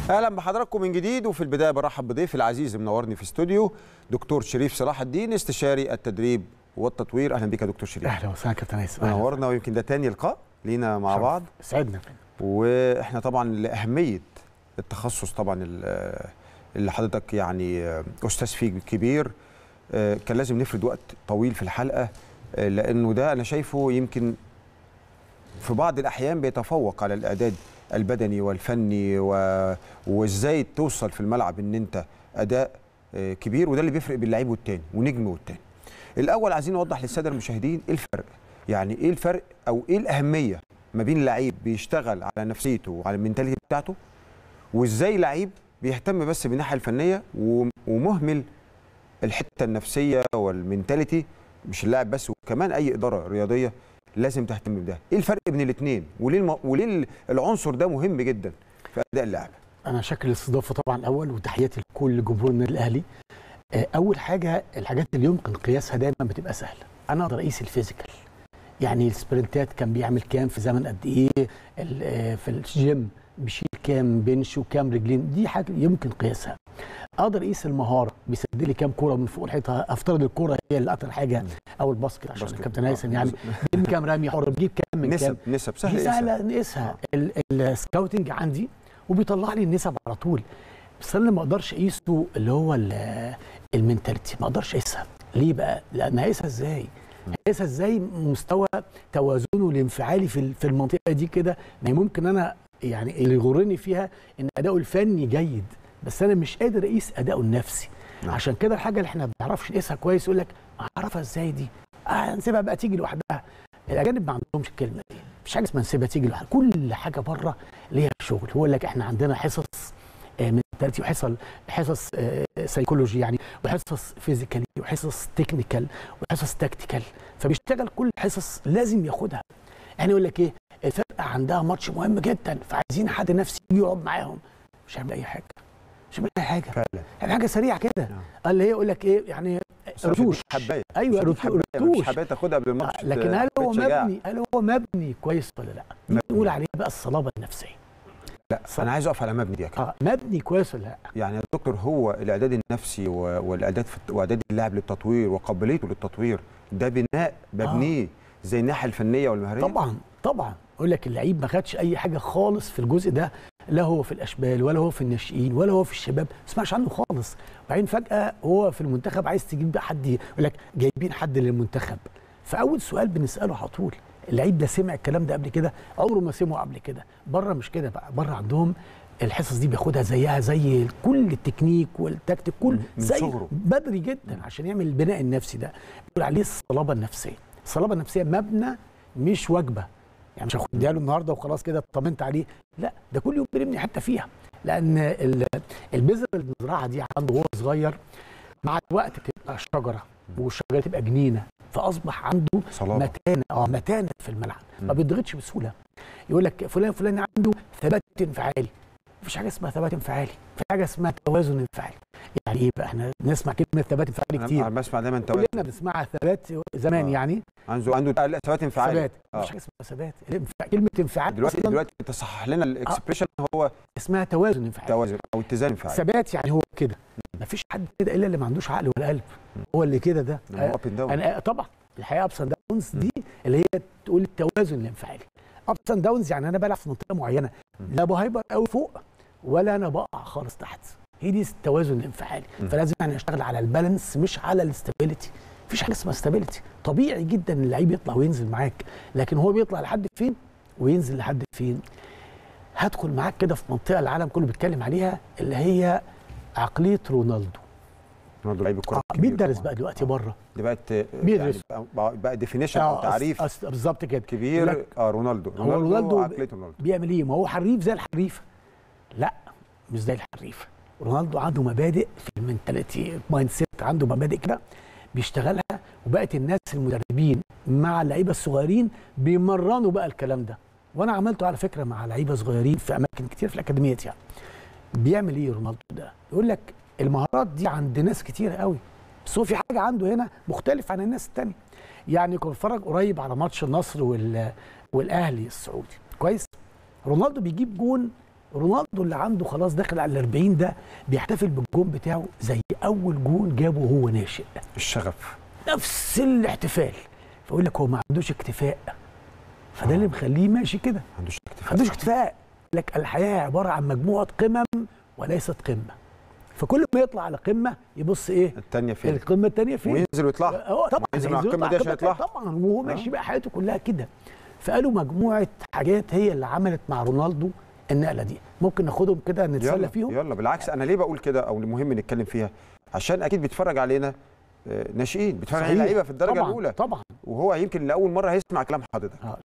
اهلا بحضراتكم من جديد وفي البدايه برحب بضيفي العزيز منورني في استوديو دكتور شريف صلاح الدين استشاري التدريب والتطوير اهلا بك يا دكتور شريف اهلا وسهلا كابتن هيثم منورنا ويمكن ده تاني لقاء لينا مع شرف. بعض سعدنا واحنا طبعا لاهميه التخصص طبعا ال- اللي حضرتك يعني استاذ فيه كبير آه، كان لازم نفرد وقت طويل في الحلقه آه، لانه ده انا شايفه يمكن في بعض الاحيان بيتفوق على الاعداد البدني والفني و... وازاي توصل في الملعب ان انت اداء آه، كبير وده اللي بيفرق بين اللعيب والتاني ونجم والتاني الاول عايزين نوضح للساده المشاهدين ايه الفرق يعني ايه الفرق او ايه الاهميه ما بين لعيب بيشتغل على نفسيته وعلى المنتاليتي بتاعته وازاي لعيب بيهتم بس بالناحيه الفنيه وم- ومهمل الحته النفسيه والمنتاليتي مش اللاعب بس وكمان اي اداره رياضيه لازم تهتم بده ايه الفرق بين الاثنين وليه الم... وليه العنصر ده مهم جدا في اداء اللاعب انا شاكر الاستضافه طبعا الاول وتحياتي لكل جمهور النادي الاهلي آه، اول حاجه الحاجات اللي يمكن قياسها دايما بتبقى سهله انا اقدر اقيس الفيزيكال يعني السبرنتات كان بيعمل كام في زمن قد ايه ال- آه، في الجيم بيشيل كام بنش وكام رجلين دي حاجه يمكن قياسها اقدر اقيس المهاره بيسدد لي كام كوره من فوق الحيطه افترض الكوره هي اللي اكتر حاجه او الباسكت عشان باسكت. الكابتن هيثم آه، يعني بيجيب كام رمي حر بيجيب كام من كام نسب نسب سهل دي يقيسها. سهله نقيسها ال- السكاوتنج عندي وبيطلع لي النسب على طول بس انا ما اقدرش اقيسه اللي هو ال- المنتاليتي ما اقدرش اقيسها ليه بقى؟ لان هقيسها ازاي؟ هقيسها ازاي مستوى توازنه الانفعالي في ال- في المنطقه دي كده ما هي ممكن انا يعني اللي يغرني فيها ان اداؤه الفني جيد بس انا مش قادر اقيس اداؤه النفسي نعم. عشان كده الحاجه اللي احنا ما بنعرفش نقيسها كويس يقول لك اعرفها ازاي دي؟ آه نسيبها بقى تيجي لوحدها الاجانب ما عندهمش الكلمه دي مفيش حاجه اسمها نسيبها تيجي لوحدها كل حاجه بره ليها شغل هو يقول لك احنا عندنا حصص منتاليتي وحصص حصص آه، سيكولوجي يعني وحصص فيزيكالي وحصص تكنيكال وحصص تكتيكال فبيشتغل كل حصص لازم ياخدها يعني يقول لك ايه الفرقه عندها ماتش مهم جدا فعايزين حد نفسي يجي يقعد معاهم مش هيعمل اي حاجه مش هيعمل اي حاجه فعلا هيعمل حاجه سريعه كده نعم. اللي هي يقول لك ايه يعني بس مش رتوش حبايه ايوه مش رتو- حبايه مش رتوش حبايه تاخدها قبل الماتش آه، لكن هل هو بتشجعك. مبني هل هو مبني كويس ولا لا؟ دي مبني. نقول عليها بقى الصلابه النفسيه لا انا عايز اقف على مبني دي يا كابتن. اه مبني كويس ولا لا؟ يعني يا دكتور هو الاعداد النفسي و- والاعداد في الت- واعداد اللاعب للتطوير وقابليته للتطوير ده بناء ببنيه زي الناحيه الفنيه والمهاريه طبعا طبعا يقول لك اللعيب ما خدش اي حاجه خالص في الجزء ده لا هو في الاشبال ولا هو في الناشئين ولا هو في الشباب ما تسمعش عنه خالص وبعدين فجاه هو في المنتخب عايز تجيب بقى حد يقول لك جايبين حد للمنتخب فاول سؤال بنساله على طول اللعيب ده سمع الكلام ده قبل كده عمره ما سمعه قبل كده بره مش كده بقى بره عندهم الحصص دي بياخدها زيها زي كل التكنيك والتكتيك كل من- من زي صغره. بدري جدا عشان يعمل البناء النفسي ده بيقول عليه الصلابه النفسيه الصلابه النفسيه مبنى مش وجبه يعني مش هاخدها له النهارده وخلاص كده اطمنت عليه لا ده كل يوم بنبني حتى فيها لان ال- البذره اللي بنزرعها دي عنده وهو صغير مع الوقت تبقى شجره والشجره تبقى جنينه فاصبح عنده صلابه متانه اه متانه في الملعب مم. ما بيضغطش بسهوله يقول لك فلان فلان عنده ثبات انفعالي مفيش حاجه اسمها ثبات انفعالي في حاجه اسمها توازن انفعالي يعني ايه بقى احنا نسمع كلمه ثبات انفعالي كتير انا بسمع دايما توازن كلنا بنسمعها ثبات زمان آه. يعني عنده عنده لا ثبات انفعالي ثبات آه. مفيش حاجه اسمها ثبات الانفع- كلمه انفعال دلوقتي أصلاً دلوقتي تصحح لنا الاكسبريشن هو اسمها توازن انفعالي توازن او اتزان انفعالي ثبات يعني هو كده مفيش حد كده الا اللي ما عندوش عقل ولا قلب هو اللي كده ده هو اب اند داون انا طبعا الحقيقه ابس اند داونز دي اللي هي تقول التوازن الانفعالي ابس اند داونز يعني انا بلعب في منطقه معينه لا بهايبر قوي فوق ولا انا بقع خالص تحت هي دي التوازن الانفعالي م. فلازم احنا نشتغل على البالانس مش على الاستابيليتي مفيش حاجه اسمها استابيليتي طبيعي جدا ان اللعيب يطلع وينزل معاك لكن هو بيطلع لحد فين وينزل لحد فين هدخل معاك كده في منطقه العالم كله بيتكلم عليها اللي هي عقليه رونالدو رونالدو لعيب الكره آه، كبير بيدرس طبعاً. بقى دلوقتي بره دي بقت بيدرس. يعني بقى- بقى ديفينيشن او آه، تعريف أص- أص- بالظبط كده كبير لك اه رونالدو هو رونالدو عقليه رونالدو بيعمل ايه؟ ما هو حريف زي الحريفه. لا مش زي الحريفه. رونالدو عنده مبادئ في المنتاليتي مايند سيت عنده مبادئ كده بيشتغلها وبقت الناس المدربين مع اللعيبه الصغيرين بيمرنوا بقى الكلام ده. وانا عملته على فكره مع لعيبه صغيرين في اماكن كتير في الاكاديميات يعني. بيعمل ايه رونالدو ده؟ يقول لك المهارات دي عند ناس كتير قوي بس هو في حاجه عنده هنا مختلف عن الناس التانية. يعني كنت بتفرج قريب على ماتش النصر وال والاهلي السعودي كويس رونالدو بيجيب جون رونالدو اللي عنده خلاص داخل على ال 40 ده بيحتفل بالجون بتاعه زي اول جون جابه وهو ناشئ الشغف نفس الاحتفال فيقول لك هو ما عندوش اكتفاء فده اللي مخليه ماشي كده ما عندوش ما اكتفاء عندوش اكتفاء يقول لك الحياه عباره عن مجموعه قمم وليست قمه فكل ما يطلع على قمه يبص ايه الثانيه فين القمه الثانيه فين وينزل ويطلع اه طبعا ينزل مع هينزل القمة يطلع دي عشان القمة يطلع. طبعا وهو ماشي بقى حياته كلها كده فقالوا مجموعه حاجات هي اللي عملت مع رونالدو النقله دي ممكن ناخدهم كده نتسلى يلا فيهم يلا بالعكس انا ليه بقول كده او مهم نتكلم فيها عشان اكيد بيتفرج علينا آه، ناشئين بيتفرج علينا صحيح. لعيبه في الدرجه طبعا الاولى طبعا وهو يمكن لاول مره هيسمع كلام حضرتك آه،